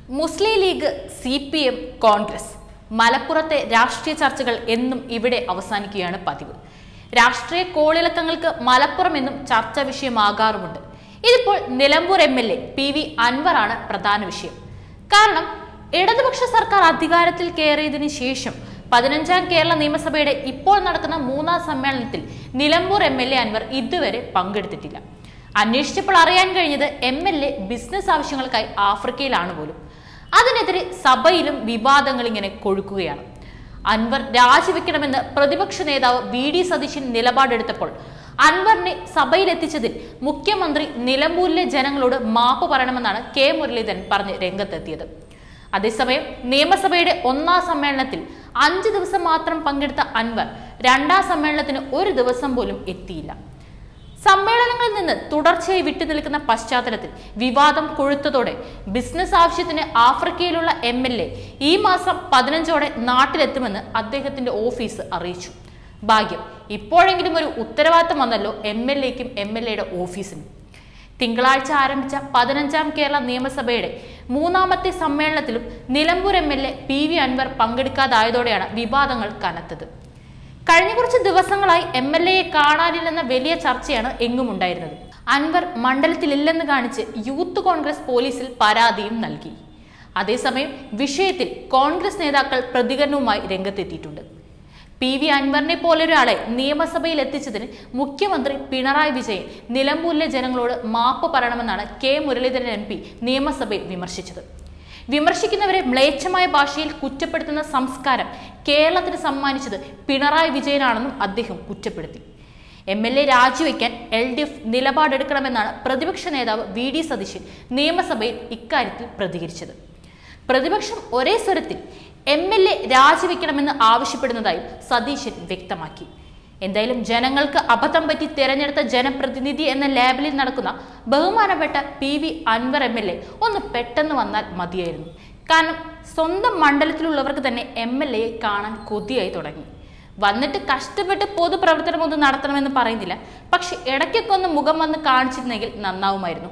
മുസ്ലിം League C P M Congress മലപ്പുറത്തെ രാഷ്ട്രീയ ചർച്ചകൾ എന്നും ഇവിടെ അവസാനിക്കുകയാണ് പതിവ് രാഷ്ട്രീയ കോളിളക്കങ്ങൾക്ക് മലപ്പുറം എന്നും ചർച്ചാ വിഷയമാകാറുമുണ്ട് ഇതിപ്പോൾ Nilambur M L A P V അൻവറാണ് പ്രധാന വിഷയം കാരണം ഇടതുപക്ഷ സർക്കാർ അധികാരത്തിൽ കയറിയതിനു ശേഷം പതിനഞ്ചാം കേരള നിയമസഭയുടെ ഇപ്പോൾ നടക്കുന്ന മൂന്നാം സമ്മേളനത്തിൽ Nilambur M L A Anvar ഇതുവരെ പങ്കെടുത്തിട്ടില്ല അന്വേഷിച്ചപ്പോൾ അറിയാൻ കഴിഞ്ഞത് എം എൽ എ ബിസിനസ് ആവശ്യങ്ങൾക്കായി ആഫ്രിക്കയിലാണ് പോലും അതിനെതിരെ സഭയിലും വിവാദങ്ങൾ ഇങ്ങനെ കൊഴുക്കുകയാണ് അൻവർ രാജിവെക്കണമെന്ന് പ്രതിപക്ഷ നേതാവ് വി ഡി സതീശൻ നിലപാടെടുത്തപ്പോൾ അൻവറിനെ സഭയിലെത്തിച്ചതിൽ മുഖ്യമന്ത്രി നിലമ്പൂരിലെ ജനങ്ങളോട് മാപ്പ് പറയണമെന്നാണ് കെ മുരളീധരൻ പറഞ്ഞ് രംഗത്തെത്തിയത് അതേസമയം നിയമസഭയുടെ ഒന്നാം സമ്മേളനത്തിൽ അഞ്ച് ദിവസം മാത്രം പങ്കെടുത്ത അൻവർ രണ്ടാം സമ്മേളനത്തിന് ഒരു ദിവസം പോലും എത്തിയില്ല സമ്മേളനങ്ങളിൽ നിന്ന് തുടർച്ചയായി വിട്ടുനിൽക്കുന്ന പശ്ചാത്തലത്തിൽ വിവാദം കൊഴുത്തതോടെ ബിസിനസ് ആവശ്യത്തിന് ആഫ്രിക്കയിലുള്ള എം എൽ എ ഈ മാസം പതിനഞ്ചോടെ നാട്ടിലെത്തുമെന്ന് അദ്ദേഹത്തിന്റെ ഓഫീസ് അറിയിച്ചു ഭാഗ്യം ഇപ്പോഴെങ്കിലും ഒരു ഉത്തരവാദിത്തം വന്നല്ലോ എം എൽ എക്കും എം എൽ എയുടെ ഓഫീസിനും തിങ്കളാഴ്ച ആരംഭിച്ച പതിനഞ്ചാം കേരള നിയമസഭയുടെ മൂന്നാമത്തെ സമ്മേളനത്തിലും Nilambur M L A P V Anvar പങ്കെടുക്കാതായതോടെയാണ് വിവാദങ്ങൾ കനത്തത് കഴിഞ്ഞ കുറച്ച് ദിവസങ്ങളായി എം എൽ എയെ കാണാനില്ലെന്ന വലിയ ചർച്ചയാണ് എങ്ങും ഉണ്ടായിരുന്നത് അൻവർ മണ്ഡലത്തിലില്ലെന്ന് കാണിച്ച് യൂത്ത് കോൺഗ്രസ് പോലീസിൽ പരാതിയും നൽകി അതേസമയം വിഷയത്തിൽ കോൺഗ്രസ് നേതാക്കൾ പ്രതികരണവുമായി രംഗത്തെത്തിയിട്ടുണ്ട് പി വി അൻവറിനെ പോലൊരാളെ നിയമസഭയിൽ എത്തിച്ചതിന് മുഖ്യമന്ത്രി പിണറായി വിജയൻ നിലമ്പൂരിലെ ജനങ്ങളോട് മാപ്പ് പറയണമെന്നാണ് കെ മുരളീധരൻ എം പി നിയമസഭയിൽ വിമർശിച്ചത് വിമർശിക്കുന്നവരെ മ്ലേച്ഛമായ ഭാഷയിൽ കുറ്റപ്പെടുത്തുന്ന സംസ്കാരം കേരളത്തിന് സമ്മാനിച്ചത് പിണറായി വിജയനാണെന്നും അദ്ദേഹം കുറ്റപ്പെടുത്തി എം എൽ എ രാജിവെക്കാൻ എൽ ഡി എഫ് നിലപാടെടുക്കണമെന്നാണ് പ്രതിപക്ഷ നേതാവ് വി ഡി സതീശൻ നിയമസഭയിൽ ഇക്കാര്യത്തിൽ പ്രതികരിച്ചത് പ്രതിപക്ഷം ഒരേ സ്വരത്തിൽ എം എൽ എ രാജിവെക്കണമെന്ന് ആവശ്യപ്പെടുന്നതായും സതീശൻ വ്യക്തമാക്കി എന്തായാലും ജനങ്ങൾക്ക് അബദ്ധം പറ്റി തിരഞ്ഞെടുത്ത ജനപ്രതിനിധി എന്ന ലേബലിൽ നടക്കുന്ന ബഹുമാനപ്പെട്ട P V Anvar M L A ഒന്ന് പെട്ടെന്ന് വന്നാൽ മതിയായിരുന്നു കാരണം സ്വന്തം മണ്ഡലത്തിലുള്ളവർക്ക് തന്നെ എം എൽ എയെ കാണാൻ കൊതിയായി തുടങ്ങി വന്നിട്ട് കഷ്ടപ്പെട്ട് പൊതുപ്രവർത്തനമൊന്നും നടത്തണമെന്ന് പറയുന്നില്ല പക്ഷെ ഇടയ്ക്കൊക്കെ ഒന്ന് മുഖം വന്ന് കാണിച്ചിരുന്നെങ്കിൽ നന്നാവുമായിരുന്നു